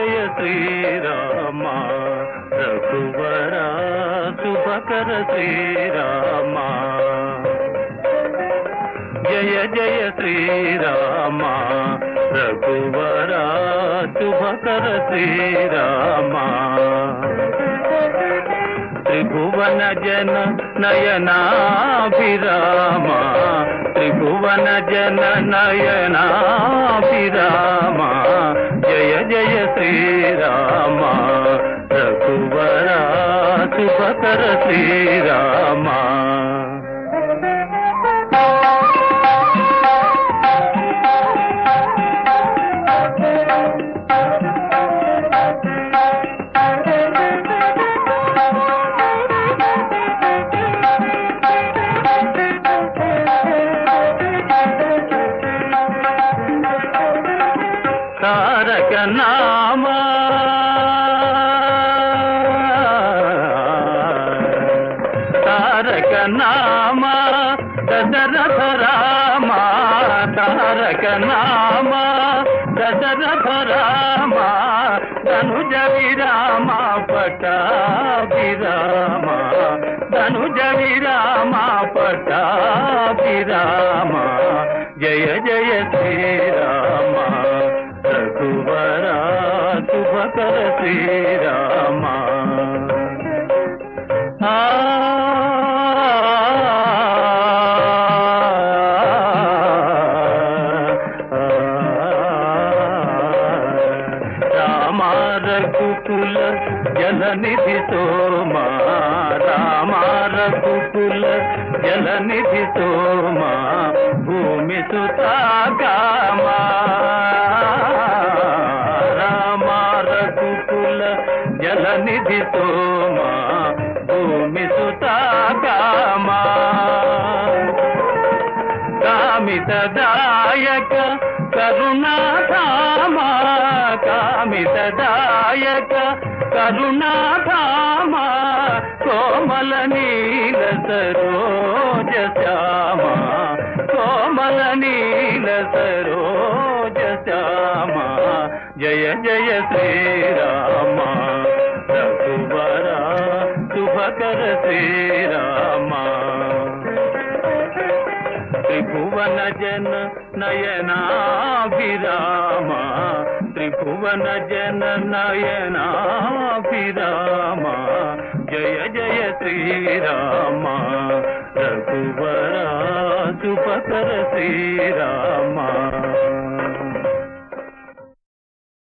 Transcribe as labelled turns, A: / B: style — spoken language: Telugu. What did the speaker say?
A: జయ శ్రీరామ రఘువర శుభకర శ్రీరామ జయ జయ శ్రీరామ రఘువర శుభకర శ్రీరామ త్రిభువన జన నయనాభిరామ త్రిభువన జన నయనాభిరామ జయ జయ శ్రీరామ రఘువర శుభకర శ్రీరామ తారక నామ తారక నామ దశరథ రామ తారక నామ దశరథ రామ ధనుజ విరామ పటాభిరామ ధనుజ విరామ పటాభిరామ జయ జయ శ్రీరామ రఘువర శుభకర శ్రీరామ ఆ రామ రఘుకుల జలనిధి సోమా రామ రఘుకుల జలనిధి సోమా భూమి సుతాగామా రామ రఘుకుల జలనిధి సోమా భూమి సుతాగామా కామితదాయక కరుణాధామ కామితదాయక కరుణాధామ కోమల నీల సరోజ శ్యామ కోమల నీల సరోజ శ్యామ జయ జయ శ్రీరామ రఘువర శుభకర శ్రీరామ త్రిభువన జన నయనాభిరామ త్రిభువన జన నయనాభిరామ జయ జయ శ్రీరామ రఘువర శుభకర శ్రీరామ